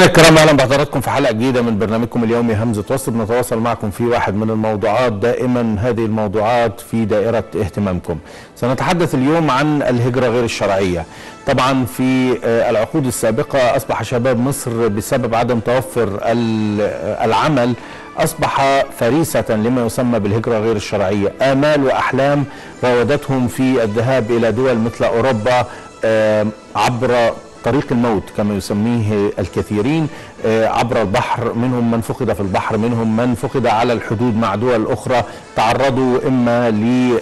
الكرام اهلا بحضراتكم في حلقه جديده من برنامجكم اليومي همزه وصل بنتواصل معكم في واحد من الموضوعات دائما هذه الموضوعات في دائره اهتمامكم. سنتحدث اليوم عن الهجره غير الشرعيه. طبعا في العقود السابقه اصبح شباب مصر بسبب عدم توفر العمل اصبح فريسه لما يسمى بالهجره غير الشرعيه، امال واحلام راودتهم في الذهاب الى دول مثل اوروبا عبر طريق الموت كما يسميه الكثيرين عبر البحر منهم من فقد في البحر منهم من فقد على الحدود مع دول أخرى تعرضوا إما ل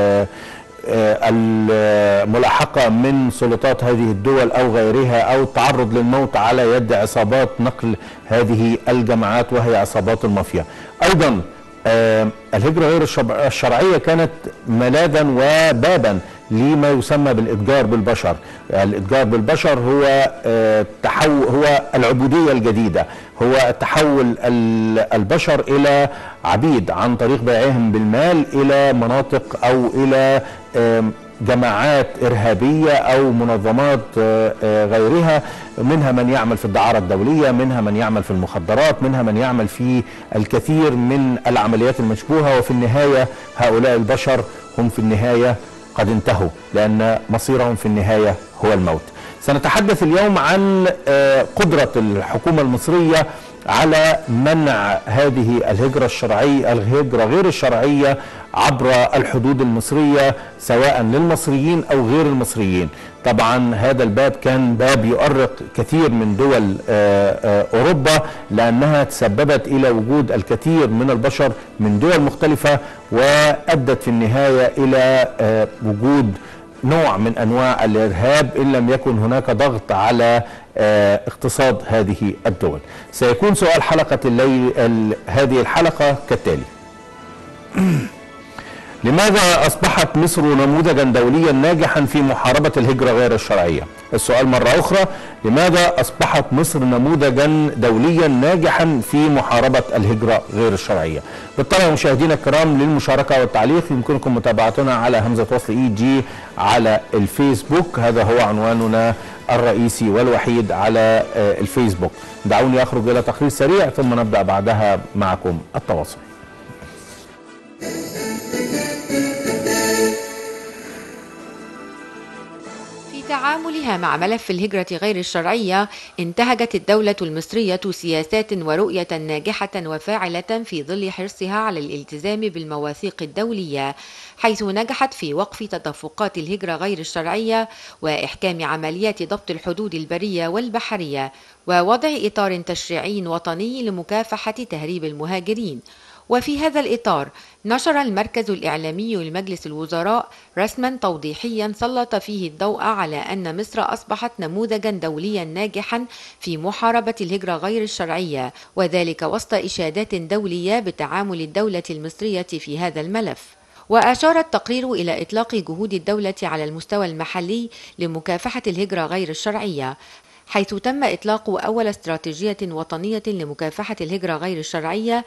الملاحقة من سلطات هذه الدول أو غيرها أو التعرض للموت على يد عصابات نقل هذه الجماعات وهي عصابات المافيا أيضا الهجرة غير الشرعية كانت ملاذا وبابا لما يسمى بالاتجار بالبشر الاتجار بالبشر هو تحول هو العبوديه الجديده هو تحول البشر الى عبيد عن طريق بيعهم بالمال الى مناطق او الى جماعات إرهابية أو منظمات غيرها منها من يعمل في الدعارة الدولية منها من يعمل في المخدرات منها من يعمل في الكثير من العمليات المشبوهة وفي النهاية هؤلاء البشر هم في النهاية قد انتهوا لأن مصيرهم في النهاية هو الموت سنتحدث اليوم عن قدرة الحكومة المصرية على منع هذه الهجرة الشرعية الهجرة غير الشرعية عبر الحدود المصرية سواء للمصريين أو غير المصريين طبعا هذا الباب كان باب يؤرق كثير من دول أوروبا لأنها تسببت إلى وجود الكثير من البشر من دول مختلفة وأدت في النهاية إلى وجود نوع من انواع الارهاب ان لم يكن هناك ضغط على اقتصاد هذه الدول. سيكون سؤال حلقه الليل هذه الحلقه كالتالي. لماذا اصبحت مصر نموذجا دوليا ناجحا في محاربه الهجره غير الشرعيه؟ السؤال مره اخرى لماذا اصبحت مصر نموذجا دوليا ناجحا في محاربه الهجره غير الشرعيه؟ بالطبع مشاهدينا الكرام للمشاركه والتعليق يمكنكم متابعتنا على همزه وصل اي جي على الفيسبوك هذا هو عنواننا الرئيسي والوحيد على الفيسبوك دعوني اخرج الى تقرير سريع ثم نبدا بعدها معكم التواصل تعاملها مع ملف الهجرة غير الشرعية انتهجت الدولة المصرية سياسات ورؤية ناجحة وفاعلة في ظل حرصها على الالتزام بالمواثيق الدولية حيث نجحت في وقف تدفقات الهجرة غير الشرعية وإحكام عمليات ضبط الحدود البرية والبحرية ووضع إطار تشريعي وطني لمكافحة تهريب المهاجرين وفي هذا الإطار نشر المركز الإعلامي لمجلس الوزراء رسما توضيحيا سلط فيه الضوء على أن مصر أصبحت نموذجا دوليا ناجحا في محاربة الهجرة غير الشرعية وذلك وسط إشادات دولية بتعامل الدولة المصرية في هذا الملف وأشار التقرير إلى إطلاق جهود الدولة على المستوى المحلي لمكافحة الهجرة غير الشرعية حيث تم إطلاق أول استراتيجية وطنية لمكافحة الهجرة غير الشرعية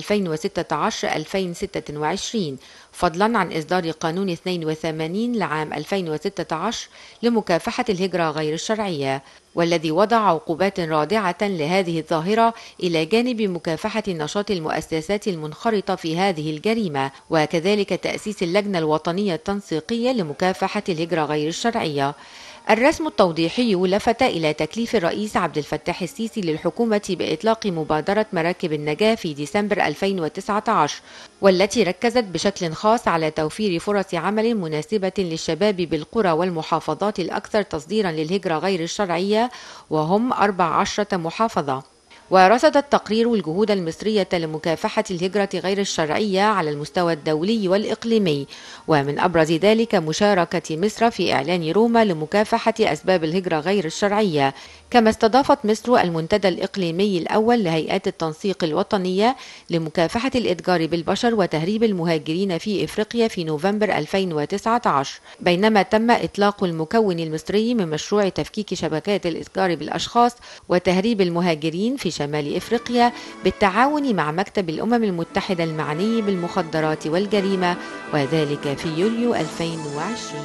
2016-2026 فضلا عن إصدار قانون 82 لعام 2016 لمكافحة الهجرة غير الشرعية والذي وضع عقوبات رادعة لهذه الظاهرة إلى جانب مكافحة نشاط المؤسسات المنخرطة في هذه الجريمة وكذلك تأسيس اللجنة الوطنية التنسيقية لمكافحة الهجرة غير الشرعية الرسم التوضيحي لفت إلى تكليف الرئيس عبد الفتاح السيسي للحكومة بإطلاق مبادرة مراكب النجاة في ديسمبر 2019 والتي ركزت بشكل خاص على توفير فرص عمل مناسبة للشباب بالقرى والمحافظات الأكثر تصديرا للهجرة غير الشرعية وهم 14 محافظة ورصد التقرير الجهود المصرية لمكافحة الهجرة غير الشرعية على المستوى الدولي والإقليمي ومن أبرز ذلك مشاركة مصر في إعلان روما لمكافحة أسباب الهجرة غير الشرعية كما استضافت مصر المنتدى الإقليمي الأول لهيئات التنسيق الوطنية لمكافحة الإتجار بالبشر وتهريب المهاجرين في إفريقيا في نوفمبر 2019 بينما تم إطلاق المكون المصري من مشروع تفكيك شبكات الإتجار بالأشخاص وتهريب المهاجرين في شمال إفريقيا بالتعاون مع مكتب الأمم المتحدة المعني بالمخدرات والجريمة وذلك في يوليو 2020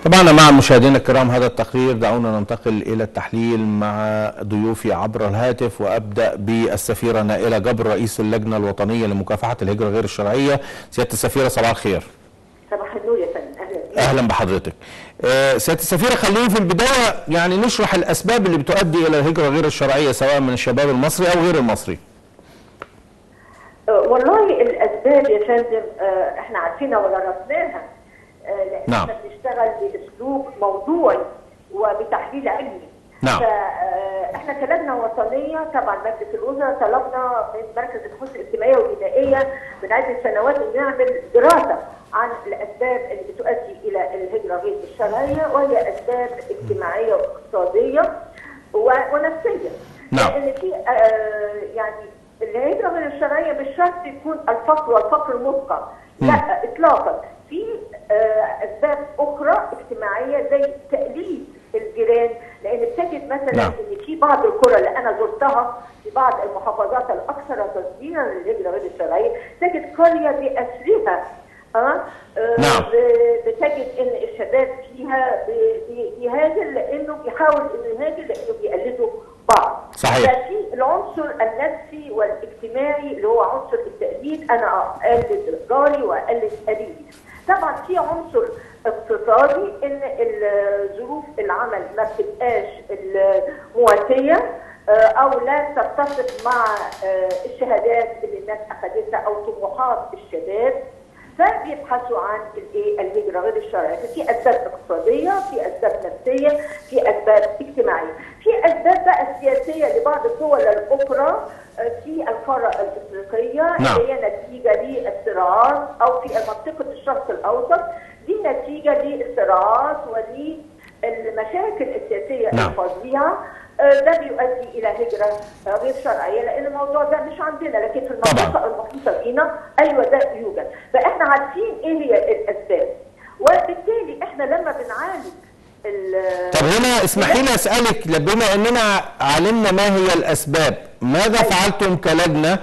طبعا مع مشاهدينا الكرام هذا التقرير دعونا ننتقل الى التحليل مع ضيوفي عبر الهاتف وابدا بالسفيره نائله جبر رئيس اللجنه الوطنيه لمكافحه الهجره غير الشرعيه سياده السفيره صباح الخير صباح النور يا فندم اهلا بيك اهلا بحضرتك آه، سياده السفيره خلينا في البدايه يعني نشرح الاسباب اللي بتؤدي الى الهجره غير الشرعيه سواء من الشباب المصري او غير المصري آه، والله الاسباب يا فندم آه، احنا عارفينها ودرسناها آه، لان نعم. احنا بنشتغل باسلوب موضوعي وبتحليل علمي نعم. فاحنا كلجنه وطنيه طبعا مجلس الوزراء طلبنا من مركز البحوث الاجتماعيه والبنائيه من عده سنوات ان نعمل دراسه عن الاسباب اللي بتؤدي الى الهجره غير الشرعيه وهي اسباب اجتماعيه واقتصاديه و- ونفسيه نعم. لان في آه، يعني الهجره غير الشرعيه مش شرط يكون الفقر والفقر مطلق لا اطلاقا في آه، اسباب اخرى اجتماعيه زي تقليد الجيران لان بتجد مثلا نعم. ان في بعض القرى اللي انا زرتها في بعض المحافظات الاكثر تصديرا للهجره غير الشرعيه تجد قريه باسرها اه آه، نعم. ب- بتجد ان الشباب فيها بي- بي- بيهاجر لانه بيحاول انه يهاجر لانه بيقلدوا بعض صحيح. ففي العنصر النفسي والاجتماعي اللي هو عنصر التقليد انا اقلد جاري واقلد قريبي طبعا في عنصر اقتصادي ان ال- ظروف العمل ما بتبقاش المواتيه آه، او لا تتفق مع آه، الشهادات اللي الناس اخذتها او طموحات الشباب فبيبحثوا عن الايه الهجره غير الشرعيه ففي اسباب اقتصاديه في اسباب نفسيه في اسباب اجتماعيه في اسباب بقى سياسيه لبعض الدول الاخرى آه، في القاره الافريقيه نعم. اللي هي نتيجه للصراعات او في منطقه الشرق الاوسط دي نتيجه للصراعات وللمشاكل السياسيه نعم. الفظيعه آه، ده بيؤدي الى هجره آه، غير شرعيه لان الموضوع ده مش عندنا لكن في المنطقه المحيطه بينا ايوه ده يوجد فاحنا عارفين ايه هي الاسباب وبالتالي احنا لما بنعالج ال- طب هنا اسمحي لي اسالك بما اننا علمنا ما هي الاسباب ماذا أيوة. فعلتم كلجنه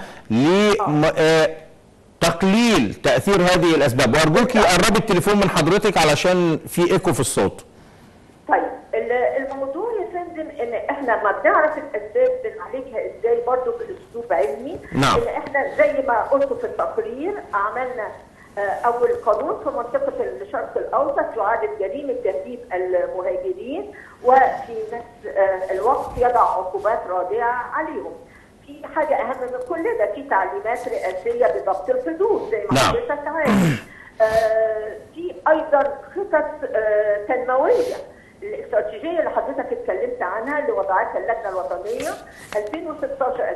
لتقليل تاثير هذه الاسباب وارجوك قربي التليفون من حضرتك علشان في ايكو في الصوت طيب ال- الموضوع يا فندم ان احنا ما بنعرف الاسباب بنعالجها ازاي برضو باسلوب علمي نعم. ان احنا زي ما قلت في التقرير عملنا آه، اول قانون في منطقه الشرق الاوسط يعالج جريمه تهريب المهاجرين وفي نفس آه، الوقت يضع عقوبات رادعه عليهم. في حاجه اهم من كل ده في تعليمات رئاسيه بضبط الحدود زي ما نعم. حضرتك عارف. آه، في ايضا خطط آه، تنمويه الاستراتيجيه اللي حضرتك اتكلمت عنها اللي وضعتها اللجنه الوطنيه 2016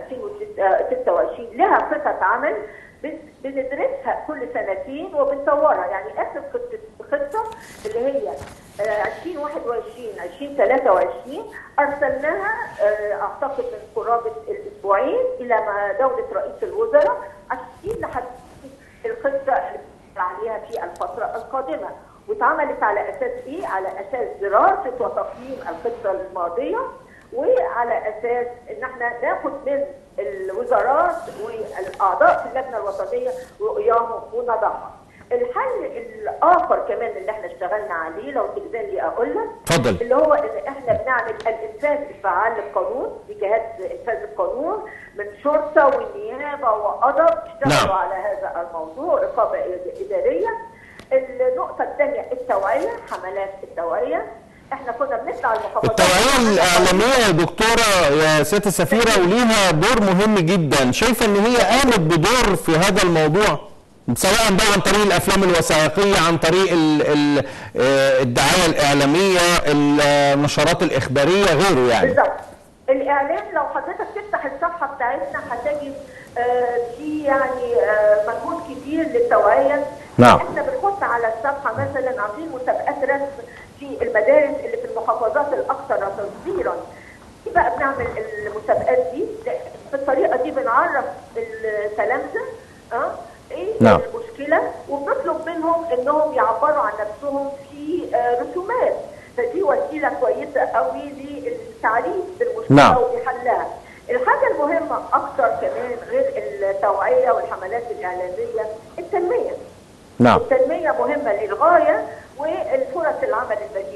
2026 لها خطط عمل بن- بندرسها كل سنتين وبنطورها يعني اخر خطه خطه اللي هي آه، 2021 2023 ارسلناها آه، اعتقد من قرابه الاسبوعين الى ما دوله رئيس الوزراء عشان لحد الخطه اللي عليها في الفترة القادمة واتعملت على أساس إيه؟ على أساس دراسة وتقييم الخطة الماضية وعلى أساس إن احنا ناخد من الوزارات والأعضاء في اللجنة الوطنية رؤياهم ونضعها. الحل الآخر كمان اللي احنا اشتغلنا عليه لو تقدر لي أقول لك اتفضل اللي هو ان احنا بنعمل الانفاذ الفعال للقانون بجهات انفاذ القانون من شرطه والنيابه وقضاء اشتغلوا نعم. على هذا الموضوع رقابه اداريه النقطه الثانيه التوعيه حملات التوعيه احنا كنا بنطلع المحافظات التوعيه الاعلاميه يا دكتوره يا سياده السفيره وليها دور مهم جدا شايفه ان هي قامت بدور في هذا الموضوع سواء بقى عن طريق الافلام الوثائقيه عن طريق ال ال آه، الدعايه الاعلاميه النشرات الاخباريه غيره يعني بالظبط الاعلام لو حضرتك تفتح الصفحه بتاعتنا هتجد آه، في يعني آه، مجهود كبير للتوعيه نعم. احنا بنحط على الصفحه مثلا عاملين مسابقات رسم في المدارس اللي في المحافظات الاكثر تصديرا دي بقى بنعمل المسابقات دي بالطريقه دي بنعرف التلامذه اه ايه نعم. المشكله وبنطلب منهم انهم يعبروا عن نفسهم في آه، رسومات فدي وسيله كويسه قوي للتعريف بالمشكله نعم. وبحلها. الحاجه المهمه اكثر كمان غير التوعيه والحملات الاعلاميه التنميه. نعم التنميه مهمه للغايه والفرص العمل البديله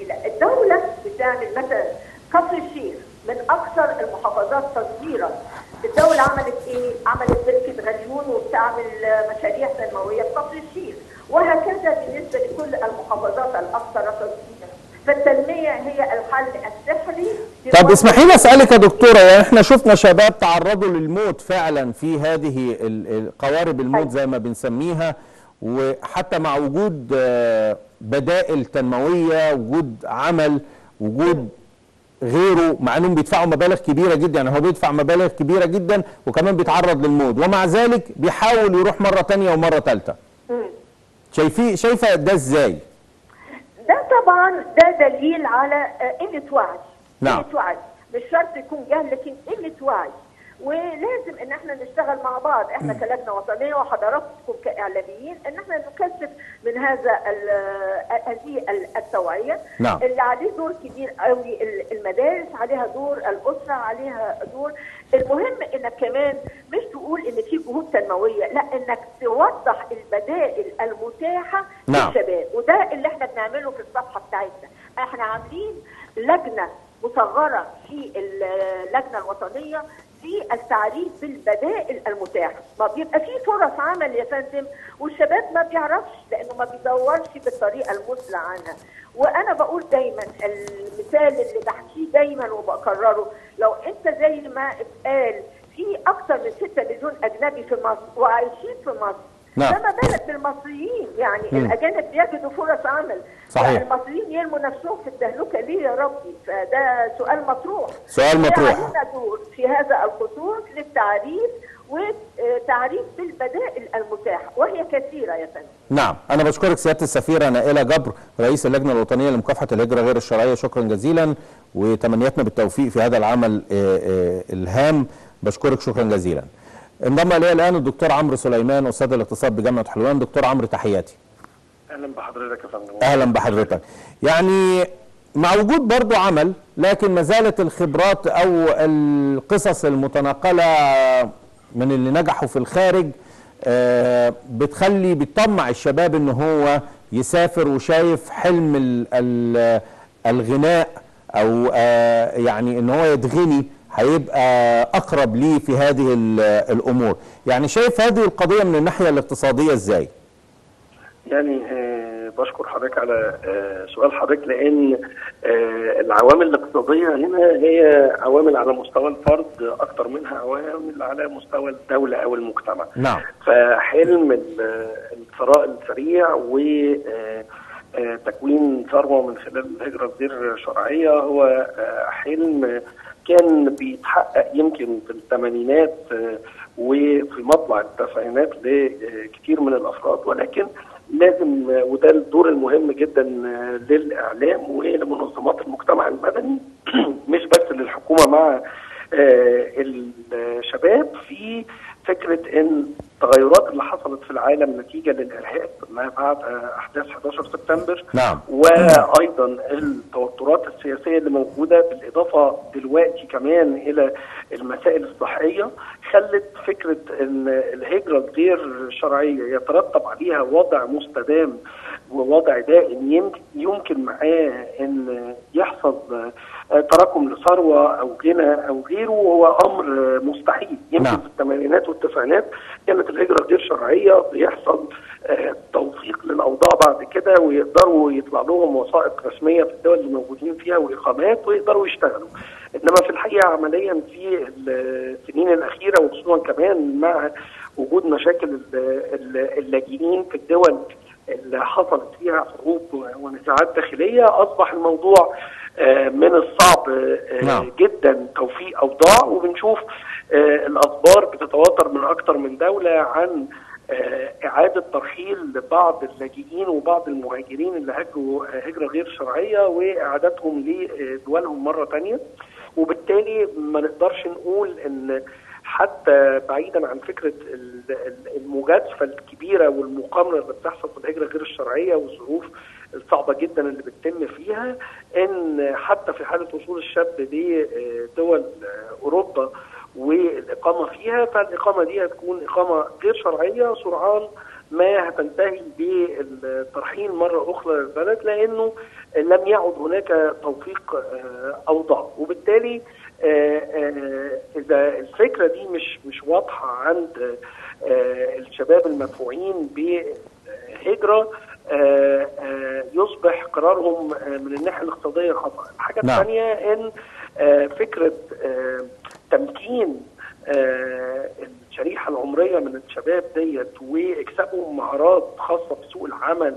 يعني مثلا كفر الشيخ من اكثر المحافظات تصديرا الدولة عملت ايه؟ عملت بركة غليون وبتعمل مشاريع تنموية في كفر الشيخ وهكذا بالنسبة لكل المحافظات الأكثر تصديرا فالتنمية هي الحل السحري طب اسمحي لي اسالك يا دكتوره يعني احنا شفنا شباب تعرضوا للموت فعلا في هذه ال- ال- قوارب الموت زي ما بنسميها وحتى مع وجود آه، بدائل تنمويه وجود عمل وجود غيره مع انهم بيدفعوا مبالغ كبيره جدا يعني هو بيدفع مبالغ كبيره جدا وكمان بيتعرض للموت ومع ذلك بيحاول يروح مره تانية ومره ثالثه شايفيه شايفه ده ازاي ده طبعا ده دليل على آه، قله وعي نعم. قله وعي مش شرط يكون جهل لكن قله وعي ولازم ان احنا نشتغل مع بعض احنا كلجنه وطنيه وحضراتكم كاعلاميين ان احنا نكثف من هذا ال- آه، هذه ال- التوعيه نعم. اللي عليه دور كبير قوي ال- المدارس عليها دور الاسره عليها دور المهم انك كمان مش تقول ان في جهود تنمويه لا انك توضح البدائل المتاحه نعم. للشباب وده اللي احنا بنعمله في الصفحه بتاعتنا احنا عاملين لجنه مصغره في اللجنه الوطنيه في التعريف بالبدائل المتاحه ما بيبقى في فرص عمل يا فندم والشباب ما بيعرفش لانه ما بيدورش بالطريقه المثلى عنها وانا بقول دايما المثال اللي بحكيه دايما وبكرره لو انت زي ما اتقال في اكثر من 6 مليون اجنبي في مصر وعايشين في مصر نعم. فما بالك بالمصريين يعني مم. الاجانب بيجدوا فرص عمل صحيح. يعني المصريين يرموا نفسهم في التهلكه ليه يا ربي فده سؤال مطروح سؤال مطروح. علينا دور في هذا الخصوص للتعريف وتعريف بالبدائل المتاحه وهي كثيره يا فندم نعم انا بشكرك سياده السفيره نائله جبر رئيس اللجنه الوطنيه لمكافحه الهجره غير الشرعيه شكرا جزيلا وتمنياتنا بالتوفيق في هذا العمل آه، آه، الهام بشكرك شكرا جزيلا انضم الي الان الدكتور عمرو سليمان استاذ الاقتصاد بجامعه حلوان دكتور عمرو تحياتي اهلا بحضرتك يا فندم اهلا بحضرتك يعني مع وجود برضو عمل لكن ما زالت الخبرات او القصص المتناقله من اللي نجحوا في الخارج آه، بتخلي بتطمع الشباب ان هو يسافر وشايف حلم ال- ال- الغناء او آه، يعني ان هو يتغني هيبقى اقرب ليه في هذه ال- الامور يعني شايف هذه القضيه من الناحيه الاقتصاديه ازاي يعني آه، بشكر حضرتك على آه، سؤال حضرتك لان آه، العوامل الاقتصاديه هنا هي عوامل على مستوى الفرد اكتر منها عوامل على مستوى الدوله او المجتمع نعم فحلم ال- الثراء السريع و آه، آه، تكوين ثروه من خلال الهجره الغير شرعيه هو آه، حلم كان بيتحقق يمكن في الثمانينات آه، وفي مطلع التسعينات لكثير من الافراد ولكن لازم آه، وده الدور المهم جدا آه، للاعلام ولمنظمات المجتمع المدني مش بس للحكومه مع آه، الشباب في فكره ان التغيرات اللي حصلت في العالم نتيجه للارهاب ما بعد آه، احداث 11 سبتمبر نعم وايضا التوترات السياسيه اللي موجوده بالاضافه دلوقتي كمان الى المسائل الصحيه خلت فكره ان الهجره الغير شرعيه يترتب عليها وضع مستدام ووضع دائم يمكن يمكن معاه ان يحصل آه، تراكم لثروه او غنى او غيره هو امر آه، مستحيل يمكن نعم. في الثمانينات والتسعينات كانت الهجره الغير شرعيه بيحصل آه، توثيق للاوضاع بعد كده ويقدروا يطلع لهم وثائق رسميه في الدول اللي موجودين فيها واقامات ويقدروا يشتغلوا انما في الحقيقه عمليا في السنين الاخيره وخصوصا كمان مع وجود مشاكل ال- ال- اللاجئين في الدول اللي حصلت فيها حروب ونزاعات داخليه اصبح الموضوع آه، من الصعب آه، نعم. جدا توفيق اوضاع وبنشوف آه، الاخبار بتتواتر من اكتر من دوله عن آه، اعاده ترحيل بعض اللاجئين وبعض المهاجرين اللي هاجروا آه، هجره غير شرعيه واعادتهم لدولهم مره ثانيه وبالتالي ما نقدرش نقول ان حتى بعيدا عن فكره ال- ال- المجازفه الكبيره والمقامره اللي بتحصل في الهجره غير الشرعيه والظروف الصعبه جدا اللي بتتم فيها ان حتى في حاله وصول الشاب لدول اوروبا والاقامه فيها فالاقامه دي هتكون اقامه غير شرعيه سرعان ما هتنتهي بالترحيل مره اخرى للبلد لانه لم يعد هناك توفيق آه، اوضاع وبالتالي آه، آه، اذا الفكره دي مش مش واضحه عند آه، الشباب المدفوعين بهجره آه، آه، يصبح قرارهم آه، من الناحيه الاقتصاديه خطا. الحاجه نعم. الثانيه ان آه، فكره آه، تمكين آه، الشريحه العمريه من الشباب ديت واكسابهم مهارات خاصه بسوق العمل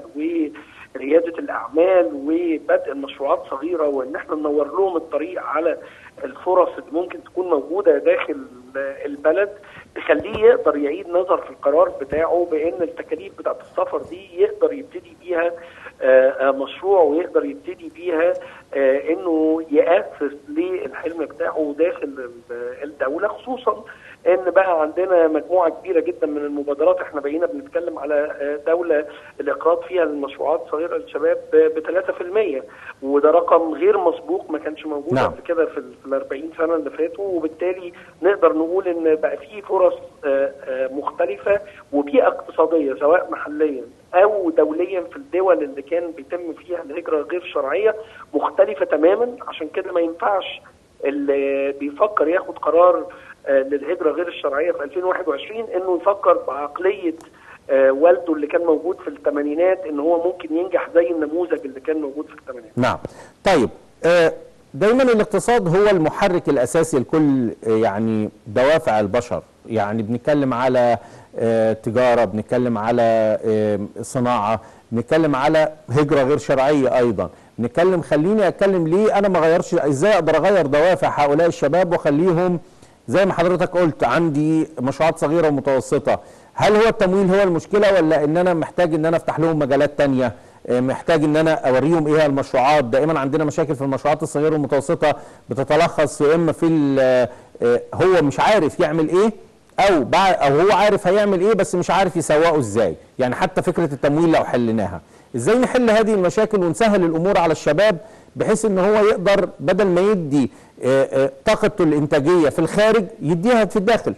ورياده الاعمال وبدء مشروعات صغيره وان احنا ننور لهم الطريق على الفرص اللي ممكن تكون موجوده داخل البلد تخليه يقدر يعيد نظر في القرار بتاعه بان التكاليف بتاعت السفر دي يقدر يبتدي بيها آه، آه، مشروع ويقدر يبتدي بيها آه، انه ياسس للحلم بتاعه داخل ال- الدوله خصوصا ان بقى عندنا مجموعه كبيره جدا من المبادرات احنا بقينا بنتكلم على آه، دوله الاقراض فيها للمشروعات الصغيره للشباب ب 3% وده رقم غير مسبوق ما كانش موجود نعم. قبل كده في ال في ال 40 سنه اللي فاتوا وبالتالي نقدر نقول ان بقى في فرص آه، آه، مختلفه وبيئه اقتصاديه سواء محليا او دوليا في الدول اللي كان بيتم فيها الهجره غير شرعيه مختلفه تماما عشان كده ما ينفعش اللي بيفكر ياخد قرار آه، للهجره غير الشرعيه في 2021 انه يفكر بعقليه آه، والده اللي كان موجود في الثمانينات ان هو ممكن ينجح زي النموذج اللي كان موجود في الثمانينات نعم طيب آه، دايما الاقتصاد هو المحرك الاساسي لكل آه، يعني دوافع البشر يعني بنتكلم على آه، تجاره بنتكلم على آه، صناعه بنتكلم على هجره غير شرعيه ايضا بنتكلم خليني اتكلم ليه انا ما غيرش ازاي اقدر اغير دوافع هؤلاء الشباب واخليهم زي ما حضرتك قلت عندي مشروعات صغيره ومتوسطه هل هو التمويل هو المشكله ولا ان انا محتاج ان انا افتح لهم مجالات تانية آه، محتاج ان انا اوريهم ايه هي المشروعات دائما عندنا مشاكل في المشروعات الصغيره والمتوسطه بتتلخص يا اما في ال- آه، هو مش عارف يعمل ايه او بع- او هو عارف هيعمل ايه بس مش عارف يسوقه ازاي يعني حتى فكره التمويل لو حليناها ازاي نحل هذه المشاكل ونسهل الامور على الشباب بحيث ان هو يقدر بدل ما يدي آه، آه، طاقته الانتاجيه في الخارج يديها في الداخل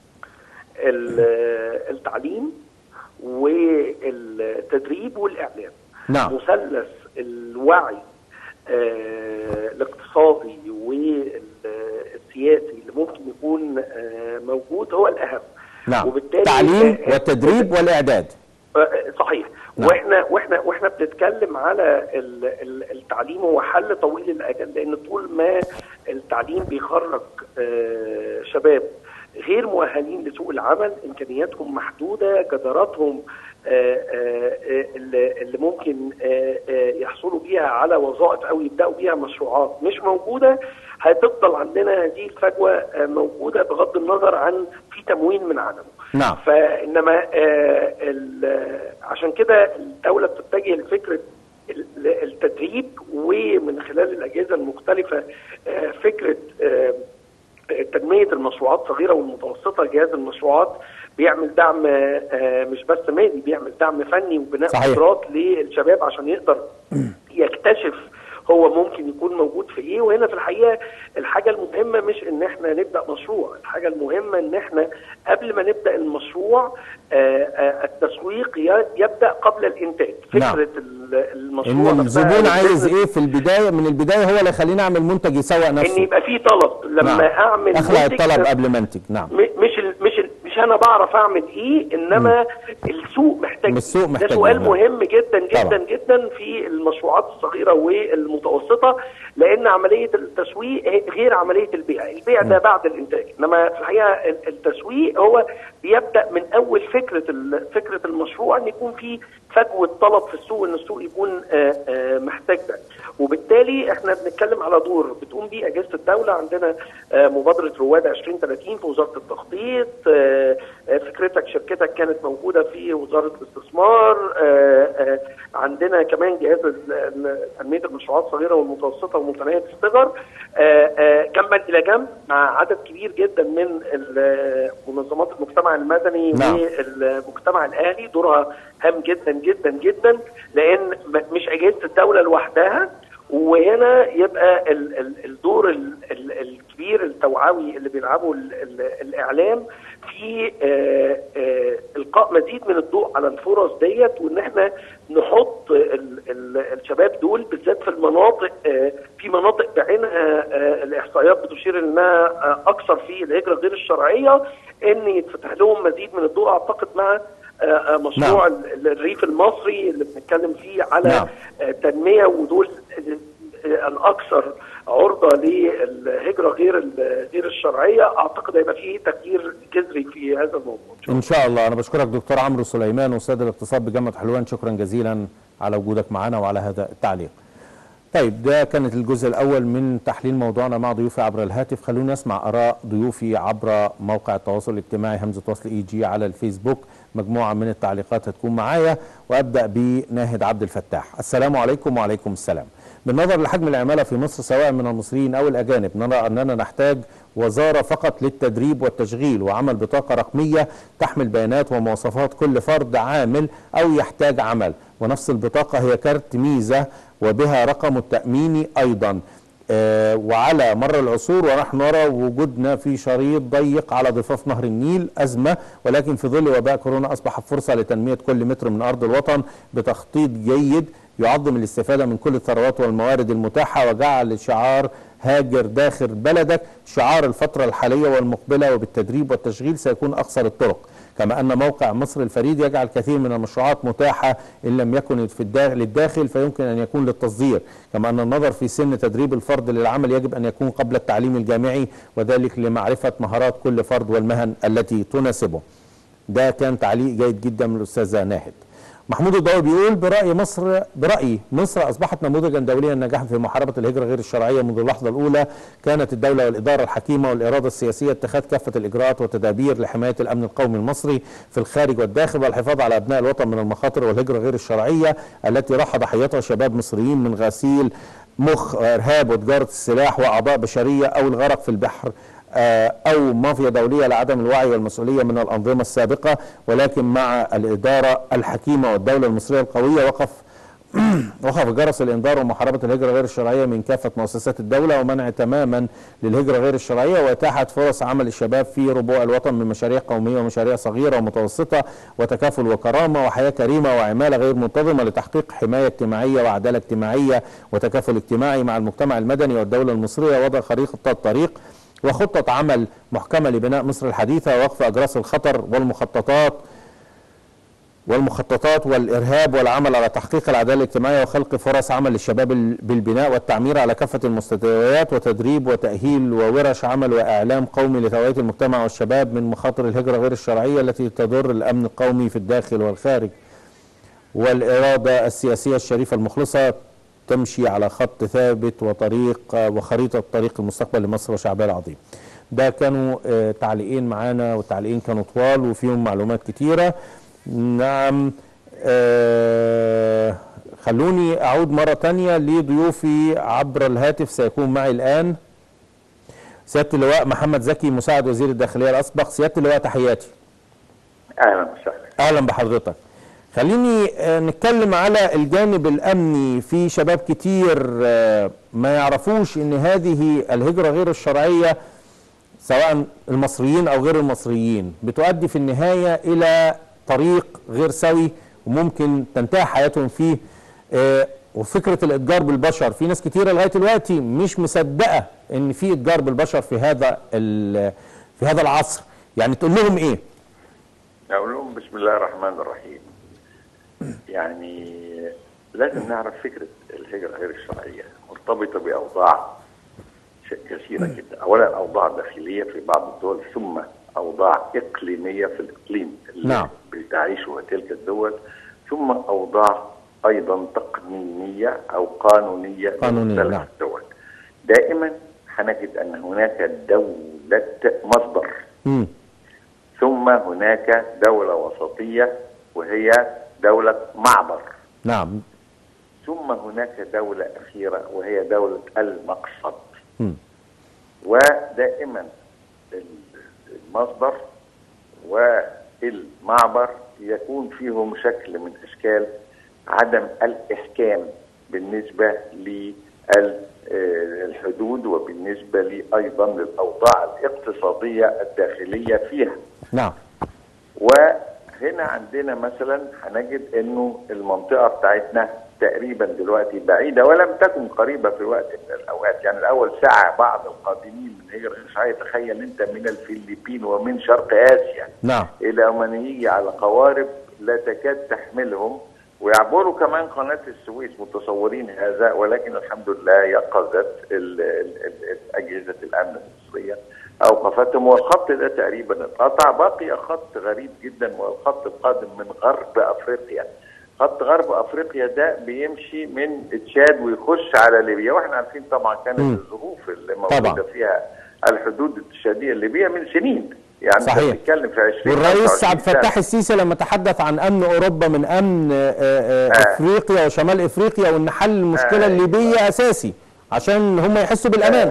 ال- التعليم والتدريب والاعلام نعم. مثلث الوعي آه، الاقتصادي والسياسي اللي ممكن يكون آه، موجود هو الاهم نعم وبالتالي تعليم آه، والتدريب والاعداد آه، صحيح نعم. واحنا واحنا واحنا بنتكلم على ال- ال- التعليم هو حل طويل الاجل لان طول ما التعليم بيخرج آه، شباب غير مؤهلين لسوق العمل امكانياتهم محدوده قدراتهم آه، آه، آه، اللي اللي ممكن آه، آه، يحصلوا بيها على وظائف او يبداوا بيها مشروعات مش موجوده هتفضل عندنا هذه الفجوه آه، موجوده بغض النظر عن في تموين من عدمه نعم. فانما آه، ال- عشان كده الدوله بتتجه لفكره ال- التدريب ومن خلال الاجهزه المختلفه آه، فكره آه، تنميه المشروعات الصغيره والمتوسطه جهاز المشروعات بيعمل دعم آه، آه، مش بس مالي بيعمل دعم فني وبناء صحيح. قدرات للشباب عشان يقدر يكتشف هو ممكن يكون موجود في ايه وهنا في الحقيقه الحاجه المهمه مش ان احنا نبدا مشروع الحاجه المهمه ان احنا قبل ما نبدا المشروع آه، آه، التسويق ي- يبدا قبل الانتاج نعم. فكره ال- المشروع ان نفسها الزبون عايز البيزنس ايه في البدايه من البدايه هو اللي يخليني اعمل منتج يسوق ان نفسه يبقى في طلب لما نعم. اعمل اخلق منتج- الطلب قبل ما انتج نعم م- مش ال مش ال مش انا بعرف اعمل ايه انما السوق محتاج السوق ده محتاج سؤال نعم. مهم جدا جدا طبعا. جدا في المشروعات الصغيره والمتوسطه لان عمليه التسويق غير عمليه البيع البيع ده بعد الانتاج انما في الحقيقه ال- التسويق هو بيبدا من اول فكره ال- فكره المشروع ان يكون في فجوه طلب في السوق ان السوق يكون آه، آه، محتاج ده وبالتالي احنا بنتكلم على دور بتقوم بيه اجهزه الدوله عندنا آه، مبادره رواد 2030 في وزاره التخطيط آه، آه، فكرتك شركتك كانت موجوده في وزاره الاستثمار آه، آه، عندنا كمان جهاز ال- ال- تنميه المشروعات الصغيره والمتوسطه ومتناهيه الصغر آه، آه، جنبا الى جنب مع عدد كبير جدا من ال- منظمات المجتمع المدني نعم. والمجتمع الاهلي دورها هام جدا جدا جدا لان م- مش اجهزه الدوله لوحدها وهنا يبقى ال- ال- الدور ال- ال- الكبير التوعوي اللي بيلعبه ال- ال- الاعلام في آه، آه، القاء مزيد من الضوء على الفرص ديت وان احنا نحط ال- ال- الشباب دول بالذات في المناطق آه، في مناطق بعينها آه، الاحصائيات بتشير انها آه، اكثر في الهجره غير الشرعيه ان يتفتح لهم مزيد من الضوء اعتقد مع آه، آه، مشروع نعم. ال- الريف المصري اللي بنتكلم فيه على نعم. آه، تنميه ودول آه، الاكثر عرضه للهجره غير ال- غير الشرعيه اعتقد هيبقى فيه تغيير جذري في هذا الموضوع ان شاء الله انا بشكرك دكتور عمرو سليمان استاذ الاقتصاد بجامعه حلوان شكرا جزيلا على وجودك معنا وعلى هذا التعليق طيب ده كانت الجزء الاول من تحليل موضوعنا مع ضيوفي عبر الهاتف خلونا نسمع اراء ضيوفي عبر موقع التواصل الاجتماعي همزه وصل اي جي على الفيسبوك مجموعه من التعليقات هتكون معايا وابدا بناهد عبد الفتاح السلام عليكم وعليكم السلام بالنظر لحجم العماله في مصر سواء من المصريين او الاجانب نرى اننا نحتاج وزاره فقط للتدريب والتشغيل وعمل بطاقه رقميه تحمل بيانات ومواصفات كل فرد عامل او يحتاج عمل ونفس البطاقه هي كارت ميزه وبها رقم التاميني ايضا آه، وعلى مر العصور ونحن نرى وجودنا في شريط ضيق على ضفاف نهر النيل أزمة ولكن في ظل وباء كورونا أصبح فرصة لتنمية كل متر من أرض الوطن بتخطيط جيد يعظم الاستفادة من كل الثروات والموارد المتاحة وجعل شعار هاجر داخل بلدك شعار الفترة الحالية والمقبلة وبالتدريب والتشغيل سيكون أقصر الطرق كما أن موقع مصر الفريد يجعل كثير من المشروعات متاحة إن لم يكن في الداخل للداخل فيمكن أن يكون للتصدير كما أن النظر في سن تدريب الفرد للعمل يجب أن يكون قبل التعليم الجامعي وذلك لمعرفة مهارات كل فرد والمهن التي تناسبه ده كان تعليق جيد جدا من الأستاذة ناهد محمود الضوء بيقول برأي مصر برأيي مصر أصبحت نموذجا دوليا نجاحا في محاربة الهجرة غير الشرعية منذ اللحظة الأولى كانت الدولة والإدارة الحكيمة والإرادة السياسية اتخاذ كافة الإجراءات والتدابير لحماية الأمن القومي المصري في الخارج والداخل والحفاظ على أبناء الوطن من المخاطر والهجرة غير الشرعية التي راح ضحيتها شباب مصريين من غسيل مخ إرهاب وتجارة السلاح وأعضاء بشرية أو الغرق في البحر آه، أو مافيا دولية لعدم الوعي والمسؤولية من الأنظمة السابقة ولكن مع الإدارة الحكيمة والدولة المصرية القوية وقف وقف جرس الإنذار ومحاربة الهجرة غير الشرعية من كافة مؤسسات الدولة ومنع تماما للهجرة غير الشرعية وإتاحة فرص عمل الشباب في ربوع الوطن من مشاريع قومية ومشاريع صغيرة ومتوسطة وتكافل وكرامة وحياة كريمة وعمالة غير منتظمة لتحقيق حماية اجتماعية وعدالة اجتماعية وتكافل اجتماعي مع المجتمع المدني والدولة المصرية وضع خريطة الطريق وخطة عمل محكمة لبناء مصر الحديثة ووقف أجراس الخطر والمخططات والمخططات والإرهاب والعمل على تحقيق العدالة الاجتماعية وخلق فرص عمل للشباب بالبناء والتعمير على كافة المستويات وتدريب وتأهيل وورش عمل وإعلام قومي لتوعية المجتمع والشباب من مخاطر الهجرة غير الشرعية التي تضر الأمن القومي في الداخل والخارج والإرادة السياسية الشريفة المخلصة تمشي على خط ثابت وطريق وخريطة طريق المستقبل لمصر وشعبها العظيم ده كانوا آه، تعليقين معانا والتعليقين كانوا طوال وفيهم معلومات كتيرة نعم آه خلوني أعود مرة تانية لضيوفي عبر الهاتف سيكون معي الآن سيادة اللواء محمد زكي مساعد وزير الداخلية الأسبق سيادة اللواء تحياتي اهلا وسهلا اهلا بحضرتك خليني آه، نتكلم على الجانب الامني في شباب كتير آه، ما يعرفوش ان هذه الهجره غير الشرعيه سواء المصريين او غير المصريين بتؤدي في النهايه الى طريق غير سوي وممكن تنتهي حياتهم فيه آه، وفكره الاتجار بالبشر في ناس كتيره لغايه دلوقتي مش مصدقه ان في اتجار بالبشر في هذا ال- في هذا العصر يعني تقول لهم ايه اقول لهم بسم الله الرحمن الرحيم يعني لازم نعرف فكره الهجره غير الشرعيه مرتبطه باوضاع ش- كثيره جدا اولا اوضاع داخليه في بعض الدول ثم اوضاع اقليميه في الاقليم اللي نعم. بتعيشه تلك الدول ثم اوضاع ايضا تقنينيه او قانونيه قانونية، لمختلف نعم. الدول دائما هنجد ان هناك دوله مصدر مم. ثم هناك دولة وسطية وهي دولة معبر نعم ثم هناك دولة أخيرة وهي دولة المقصد مم. ودائما المصدر والمعبر يكون فيهم شكل من أشكال عدم الإحكام بالنسبة الحدود وبالنسبه لي ايضا للاوضاع الاقتصاديه الداخليه فيها نعم وهنا عندنا مثلا هنجد انه المنطقه بتاعتنا تقريبا دلوقتي بعيده ولم تكن قريبه في وقت من الاوقات يعني الاول سعى بعض القادمين من هجره الشرعيه تخيل انت من الفلبين ومن شرق اسيا نعم الى من يجي على قوارب لا تكاد تحملهم ويعبروا كمان قناه السويس متصورين هذا ولكن الحمد لله يقظت ال- ال- ال- اجهزه الامن المصريه اوقفتهم والخط ده تقريبا اتقطع بقي خط غريب جدا وهو الخط القادم من غرب افريقيا خط غرب افريقيا ده بيمشي من تشاد ويخش على ليبيا واحنا عارفين طبعا كانت مم. الظروف اللي موجوده طبعا. فيها الحدود التشاديه الليبيه من سنين يعني صحيح. انت بتتكلم في 20 والرئيس 25 عبد سنة. الفتاح السيسي لما تحدث عن امن اوروبا من امن آه، آه، افريقيا وشمال افريقيا وان حل المشكله آه. الليبيه اساسي عشان هم يحسوا بالامان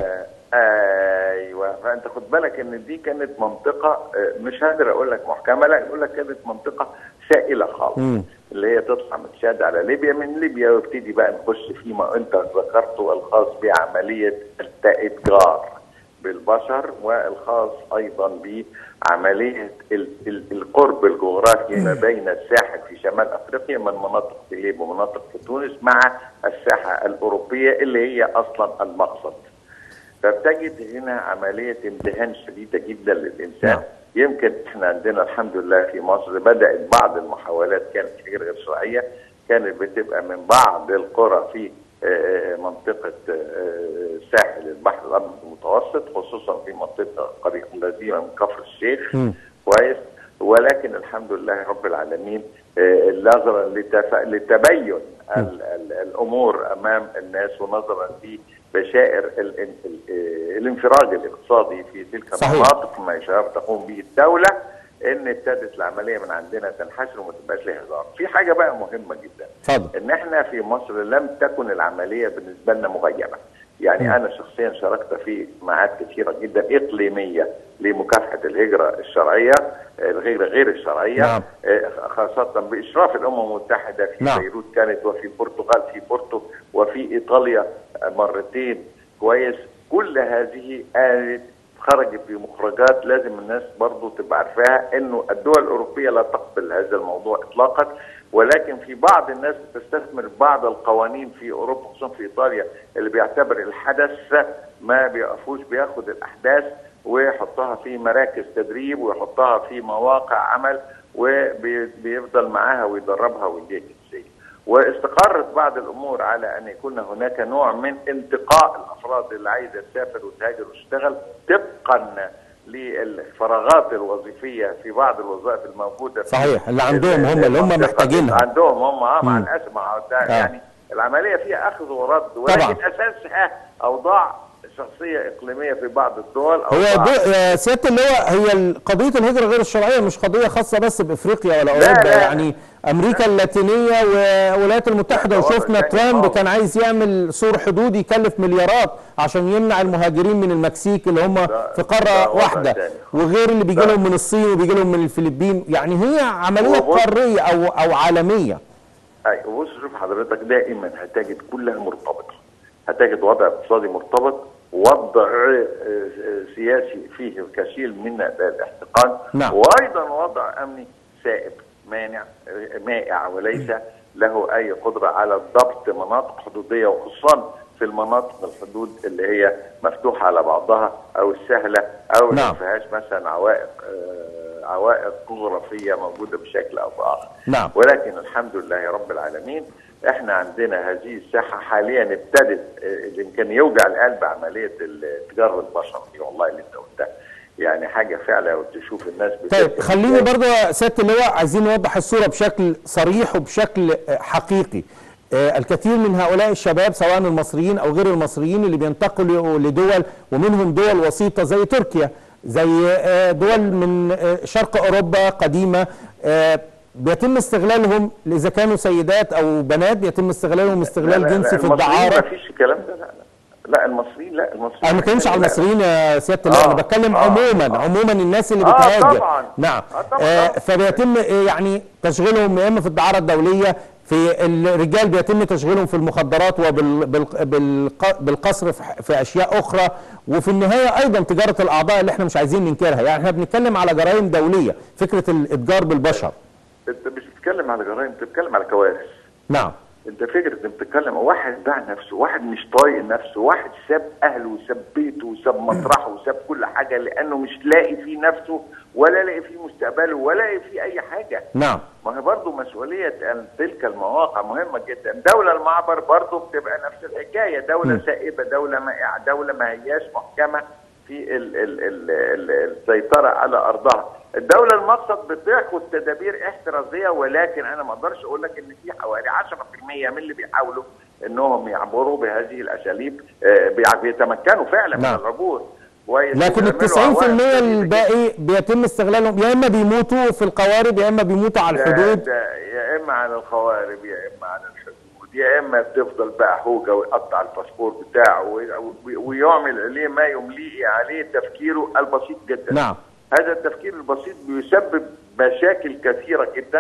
آه، ايوه فانت خد بالك ان دي كانت منطقه آه، مش هقدر اقول لك محكمه لا اقول لك كانت منطقه سائله خالص مم. اللي هي تطلع من تشاد على ليبيا من ليبيا ويبتدي بقى نخش فيما انت ذكرته الخاص بعمليه الاتجار بالبشر والخاص ايضا بعمليه ال- ال- القرب الجغرافي ما بين الساحل في شمال افريقيا من مناطق تليب ومناطق في تونس مع الساحه الاوروبيه اللي هي اصلا المقصد. فبتجد هنا عمليه امتهان شديده جدا للانسان نعم. يمكن احنا عندنا الحمد لله في مصر بدات بعض المحاولات كانت غير غير شرعيه كانت بتبقى من بعض القرى في آه، منطقه آه، ساحل البحر الابيض المتوسط خصوصا في منطقه قريه قديمه من كفر الشيخ مم. كويس ولكن الحمد لله رب العالمين آه، نظرا لتف... لتبين ال... ال... الامور امام الناس ونظرا لبشائر ال... ال... ال... آه، الانفراج الاقتصادي في تلك صحيح. المناطق ما يشار تقوم به الدوله ان ابتدت العمليه من عندنا تنحسر وما تبقاش لها هزار. في حاجه بقى مهمه جدا اتفضل ان احنا في مصر لم تكن العمليه بالنسبه لنا مغيبه يعني مم. انا شخصيا شاركت في جماعات كثيره جدا اقليميه لمكافحه الهجره الشرعيه الهجره غير الشرعيه نعم. آه، خاصه باشراف الامم المتحده في نعم. بيروت كانت وفي البرتغال في بورتو وفي ايطاليا مرتين كويس كل هذه آلت خرجت بمخرجات لازم الناس برضو تبقى عارفاها انه الدول الاوروبيه لا تقبل هذا الموضوع اطلاقا ولكن في بعض الناس بتستثمر بعض القوانين في اوروبا خصوصا في ايطاليا اللي بيعتبر الحدث ما بيقفوش بياخد الاحداث ويحطها في مراكز تدريب ويحطها في مواقع عمل وبيفضل معاها ويدربها ويديها جنسيه. واستقرت بعض الامور على ان يكون هناك نوع من انتقاء الافراد اللي عايزه تسافر وتهاجر وتشتغل طبقا للفراغات الوظيفيه في بعض الوظائف الموجوده في صحيح، اللي عندهم هم، اللي هم المنطقة. محتاجينها. عندهم هم اه مع مم. الاسف مع ده آه. يعني العمليه فيها اخذ ورد ولكن طبعا. اساسها اوضاع شخصيه اقليميه في بعض الدول هو أوضاع دو... يا سياده اللواء هي ال- قضيه الهجره غير الشرعيه مش قضيه خاصه بس بافريقيا ولا اوروبا لا. يعني امريكا اللاتينيه والولايات المتحده ده وضع وشفنا تاني ترامب خالص. كان عايز يعمل سور حدود يكلف مليارات عشان يمنع المهاجرين من المكسيك اللي هم ده- في ده قاره وضع واحده تاني. وغير اللي بيجي ده- لهم من الصين وبيجي لهم من الفلبين يعني هي عمليه هو بص- قاريه او او عالميه اي بص شوف حضرتك دائما هتجد كلها مرتبطه هتجد وضع اقتصادي مرتبط وضع آه، آه، سياسي فيه كثير من الاحتقان نعم. وايضا وضع امني سائب مانع آه، مائع وليس له اي قدره على ضبط مناطق حدوديه وخصوصا في المناطق الحدود اللي هي مفتوحه على بعضها او السهله او نعم. ما فيهاش مثلا عوائق آه، عوائق جغرافيه موجوده بشكل او باخر نعم. ولكن الحمد لله رب العالمين احنا عندنا هذه الساحه حاليا ابتدت اه، اللي كان يوجع القلب عمليه التجاره البشر دي والله اللي انت قلتها يعني حاجه فعلا وتشوف الناس طيب بتبكي خليني إزاي. برضو يا سياده اللواء عايزين نوضح الصوره بشكل صريح وبشكل آه، حقيقي آه، الكثير من هؤلاء الشباب سواء المصريين او غير المصريين اللي بينتقلوا لدول ومنهم دول وسيطه زي تركيا زي آه، دول من آه، شرق اوروبا قديمه آه، بيتم استغلالهم اذا كانوا سيدات او بنات بيتم استغلالهم لا، استغلال لا، جنسي لا، في المصريين الدعاره ما فيش الكلام ده لا لا لا المصريين لا المصريين انا ما بتكلمش على لا، لا. المصريين يا سياده اللواء انا آه، بتكلم آه، عموما آه. عموما الناس اللي آه، بتهاجر طبعاً. نعم آه، طبعاً، آه آه. فبيتم آه، يعني تشغيلهم يا اما في الدعاره الدوليه في الرجال بيتم تشغيلهم في المخدرات وبالقصر في اشياء اخرى وفي النهايه ايضا تجاره الاعضاء اللي احنا مش عايزين ننكرها يعني احنا بنتكلم على جرائم دوليه فكره الاتجار بالبشر انت مش بتتكلم على جرائم انت بتتكلم على كوارث نعم انت فكره انت بتتكلم واحد باع نفسه واحد مش طايق نفسه واحد ساب اهله وساب بيته وساب مطرحه وساب كل حاجه لانه مش لاقي فيه نفسه ولا لاقي فيه مستقبله ولا لاقي فيه اي حاجه نعم ما هي برضه مسؤوليه تلك المواقع مهمه جدا دوله المعبر برضه بتبقى نفس الحكايه دوله م. سائبه دوله ما دوله ما هياش محكمه في ال ال ال ال السيطره على ارضها الدوله المقصد بتاخد تدابير احترازيه ولكن انا ما اقدرش اقول لك ان في حوالي 10% من اللي بيحاولوا انهم يعبروا بهذه الاساليب آه، بيع- بيتمكنوا فعلا نعم. من العبور كويس لكن ال وبيعملوا 90% عوائق شديدة الباقي بيتم استغلالهم يا اما بيموتوا في القوارب يا اما بيموتوا على ده- الحدود ده يا اما على الخوارب يا اما على الحدود يا اما بتفضل بقى هوجه ويقطع الباسبور بتاعه وي- وي- ويعمل عليه ما يمليه عليه تفكيره البسيط جدا نعم هذا التفكير البسيط بيسبب مشاكل كثيره جدا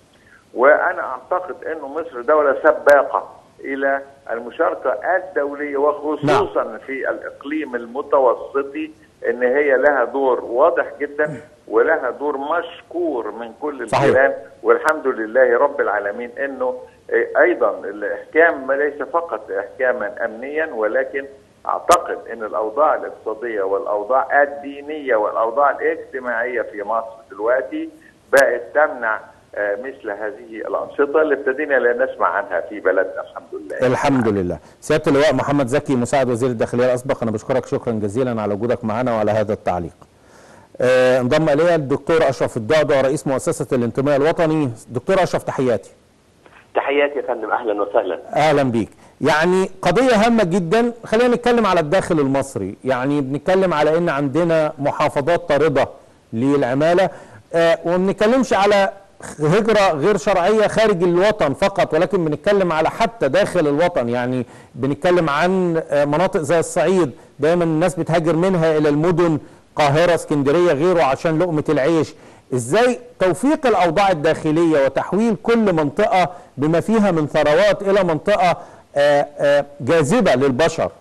وانا اعتقد انه مصر دوله سباقه الى المشاركه الدوليه وخصوصا نعم. في الاقليم المتوسطي ان هي لها دور واضح جدا ولها دور مشكور من كل صحيح. الجيران والحمد لله رب العالمين انه ايضا الاحكام ليس فقط احكاما امنيا ولكن اعتقد ان الاوضاع الاقتصاديه والاوضاع الدينيه والاوضاع الاجتماعيه في مصر دلوقتي بقت تمنع آه، مثل هذه الانشطه اللي ابتدينا لا نسمع عنها في بلدنا الحمد لله. الحمد لله سياده اللواء محمد زكي مساعد وزير الداخليه الاسبق انا بشكرك شكرا جزيلا على وجودك معنا وعلى هذا التعليق آه، انضم الي الدكتور اشرف الدعدة رئيس مؤسسه الانتماء الوطني دكتور اشرف تحياتي تحياتي يا فندم اهلا وسهلا اهلا بيك يعني قضيه هامه جدا خلينا نتكلم على الداخل المصري يعني بنتكلم على ان عندنا محافظات طارده للعماله آه وما بنتكلمش على هجرة غير شرعية خارج الوطن فقط ولكن بنتكلم على حتى داخل الوطن يعني بنتكلم عن آه، مناطق زي الصعيد دايما الناس بتهاجر منها إلى المدن قاهرة اسكندرية غيره عشان لقمة العيش ازاي توفيق الاوضاع الداخليه وتحويل كل منطقه بما فيها من ثروات الى منطقه آه، آه، جاذبه للبشر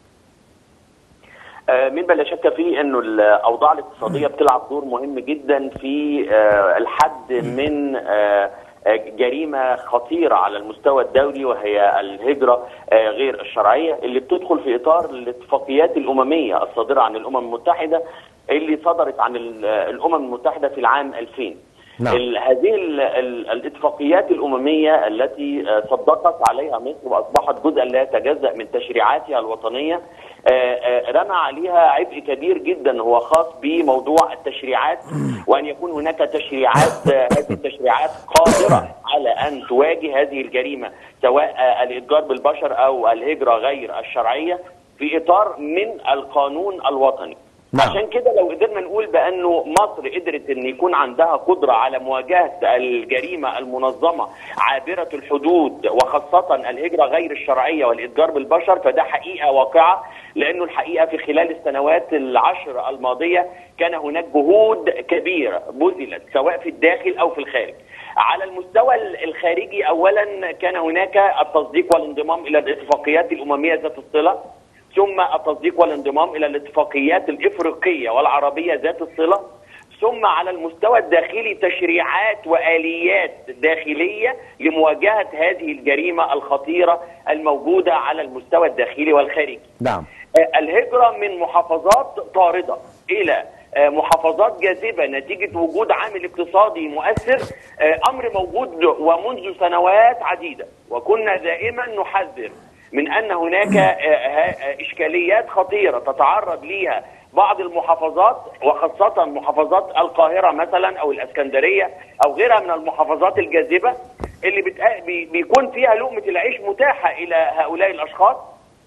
آه، مما لا شك فيه انه الاوضاع الاقتصاديه بتلعب دور مهم جدا في آه، الحد من آه، آه، جريمه خطيره على المستوى الدولي وهي الهجره آه، غير الشرعيه اللي بتدخل في اطار الاتفاقيات الامميه الصادره عن الامم المتحده اللي صدرت عن ال- الامم المتحده في العام 2000 نعم. ال- هذه ال- ال- الاتفاقيات الامميه التي آه، صدقت عليها مصر واصبحت جزءا لا يتجزا من تشريعاتها الوطنيه آه، آه، رمى عليها عبء كبير جدا هو خاص بموضوع التشريعات وان يكون هناك تشريعات آه، هذه التشريعات قادره على ان تواجه هذه الجريمه سواء آه، الاتجار بالبشر او الهجره غير الشرعيه في اطار من القانون الوطني نعم. عشان كده لو قدرنا نقول بانه مصر قدرت ان يكون عندها قدره على مواجهه الجريمه المنظمه عابره الحدود وخاصه الهجره غير الشرعيه والاتجار بالبشر فده حقيقه واقعه لانه الحقيقه في خلال السنوات العشر الماضيه كان هناك جهود كبيره بذلت سواء في الداخل او في الخارج. على المستوى الخارجي اولا كان هناك التصديق والانضمام الى الاتفاقيات الامميه ذات الصله ثم التصديق والانضمام الى الاتفاقيات الافريقيه والعربيه ذات الصله ثم على المستوى الداخلي تشريعات واليات داخليه لمواجهه هذه الجريمه الخطيره الموجوده على المستوى الداخلي والخارجي. نعم آه، الهجره من محافظات طارده الى آه، محافظات جاذبه نتيجه وجود عامل اقتصادي مؤثر آه، امر موجود ومنذ سنوات عديده وكنا دائما نحذر من ان هناك آه، آه، اشكاليات خطيره تتعرض ليها بعض المحافظات وخاصه محافظات القاهره مثلا او الاسكندريه او غيرها من المحافظات الجاذبه اللي بتق- بي- بيكون فيها لقمه العيش متاحه الى هؤلاء الاشخاص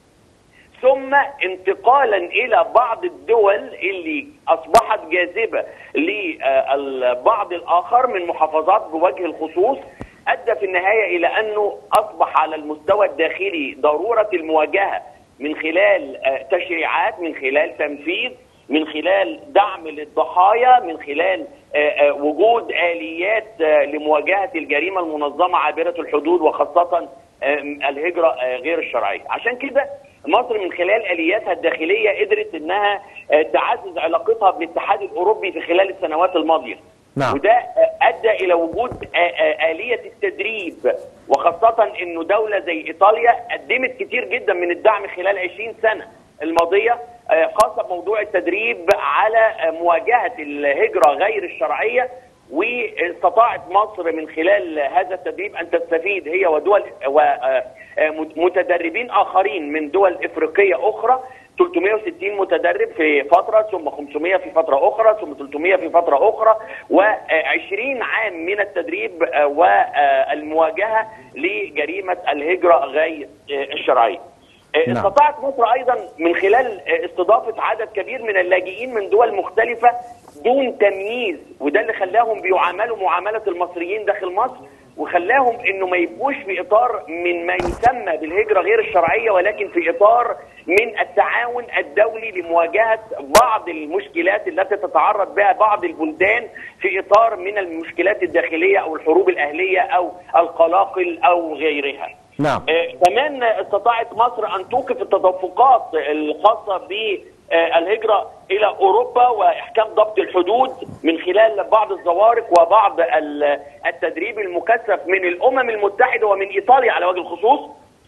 ثم انتقالا الى بعض الدول اللي اصبحت جاذبه للبعض الاخر من محافظات بوجه الخصوص ادى في النهايه الى انه اصبح على المستوى الداخلي ضروره المواجهه من خلال آه، تشريعات من خلال تنفيذ من خلال دعم للضحايا من خلال آه، آه، وجود اليات آه، لمواجهه الجريمه المنظمه عابره الحدود وخاصه آه، الهجره آه، غير الشرعيه عشان كده مصر من خلال الياتها الداخليه قدرت انها آه، تعزز علاقتها بالاتحاد الاوروبي في خلال السنوات الماضيه نعم. وده آه، ادى الى وجود آه، آه، اليه التدريب وخاصه انه دوله زي ايطاليا قدمت كتير جدا من الدعم خلال 20 سنه الماضيه آه، خاصه بموضوع التدريب على آه، مواجهه الهجره غير الشرعيه واستطاعت مصر من خلال هذا التدريب ان تستفيد هي ودول ومتدربين اخرين من دول افريقيه اخرى 360 متدرب في فتره ثم 500 في فتره اخرى ثم 300 في فتره اخرى و20 عام من التدريب آه، والمواجهه لجريمه الهجره غير آه، الشرعيه. آه، نعم. استطاعت مصر ايضا من خلال آه، استضافه عدد كبير من اللاجئين من دول مختلفه دون تمييز وده اللي خلاهم بيعاملوا معامله المصريين داخل مصر وخلاهم انه ما يبقوش في اطار من ما يسمى بالهجره غير الشرعيه ولكن في اطار من التعاون الدولي لمواجهه بعض المشكلات التي تتعرض بها بعض البلدان في اطار من المشكلات الداخليه او الحروب الاهليه او القلاقل او غيرها. نعم آه، كمان استطاعت مصر ان توقف التدفقات الخاصه بالهجره الى اوروبا واحكام ضبط الحدود من خلال بعض الزوارق وبعض ال- التدريب المكثف من الامم المتحده ومن ايطاليا على وجه الخصوص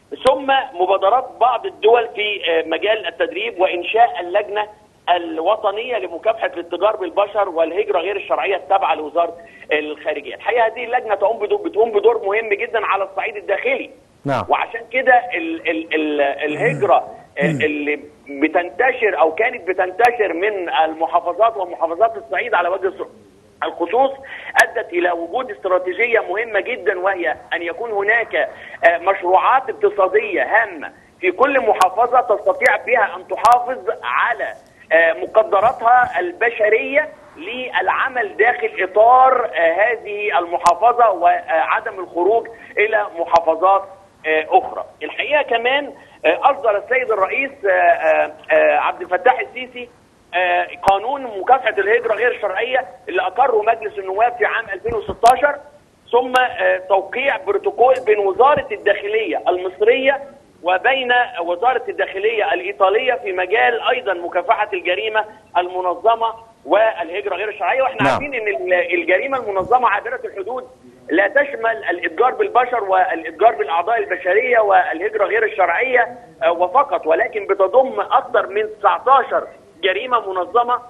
ثم مبادرات بعض الدول في آه، مجال التدريب وانشاء اللجنه الوطنيه لمكافحه الاتجار بالبشر والهجره غير الشرعيه التابعه لوزاره الخارجيه. الحقيقه هذه اللجنه تقوم بدور بتقوم بدور مهم جدا على الصعيد الداخلي. نعم وعشان كده ال ال ال الهجرة اللي بتنتشر أو كانت بتنتشر من المحافظات ومحافظات الصعيد على وجه الص- الخصوص أدت إلى وجود استراتيجية مهمة جدا وهي أن يكون هناك آه، مشروعات اقتصادية هامة في كل محافظة تستطيع بها أن تحافظ على آه، مقدراتها البشرية للعمل داخل إطار آه، هذه المحافظة وعدم الخروج إلى محافظات آه، أخرى الحقيقة كمان آه، أصدر السيد الرئيس آه، آه، آه، عبد الفتاح السيسي آه، قانون مكافحة الهجرة غير الشرعية اللي أقره مجلس النواب في عام 2016 ثم آه، توقيع بروتوكول بين وزارة الداخلية المصرية وبين وزارة الداخلية الإيطالية في مجال أيضا مكافحة الجريمة المنظمة والهجرة غير الشرعية واحنا نعم. عارفين ان ال- الجريمة المنظمة عابرة الحدود لا تشمل الاتجار بالبشر والاتجار بالاعضاء البشريه والهجره غير الشرعيه آه، وفقط ولكن بتضم اكثر من 19 جريمه منظمه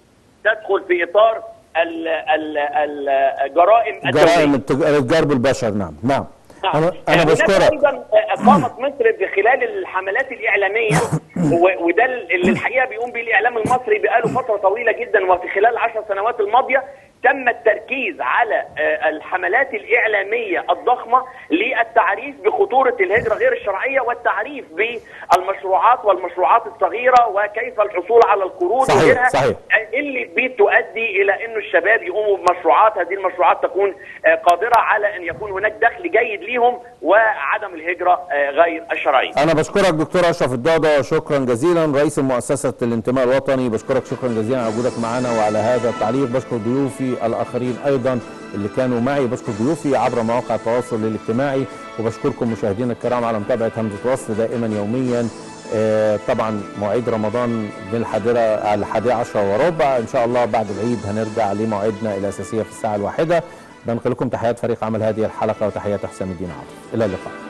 تدخل في اطار ال- ال- ال- الجرائم جرائم الدولية. التج- الاتجار بالبشر نعم نعم نعم. انا انا هناك بشكرك ايضا قامت مصر في خلال الحملات الاعلاميه و- وده اللي الحقيقه بيقوم به الاعلام المصري بقاله فتره طويله جدا وفي خلال العشر سنوات الماضيه تم التركيز على آه، الحملات الاعلاميه الضخمه للتعريف بخطوره الهجره غير الشرعيه والتعريف بالمشروعات والمشروعات الصغيره وكيف الحصول على القروض صحيح، وغيرها صحيح. اللي بتؤدي الى انه الشباب يقوموا بمشروعات هذه المشروعات تكون آه، قادره على ان يكون هناك دخل جيد ليهم وعدم الهجره آه، غير الشرعيه. انا بشكرك دكتور اشرف الدوده شكرا جزيلا رئيس مؤسسه الانتماء الوطني بشكرك شكرا جزيلا على وجودك معنا وعلى هذا التعليق بشكر ضيوفي الاخرين ايضا اللي كانوا معي بشكر ضيوفي عبر مواقع التواصل الاجتماعي وبشكركم مشاهدينا الكرام على متابعه همزه وصل دائما يوميا آه، طبعا مواعيد رمضان من الحادية الحادية عشرة وربع ان شاء الله بعد العيد هنرجع لموعدنا الاساسيه في الساعه الواحده بنقل لكم تحيات فريق عمل هذه الحلقه وتحيات حسام الدين عاطف الى اللقاء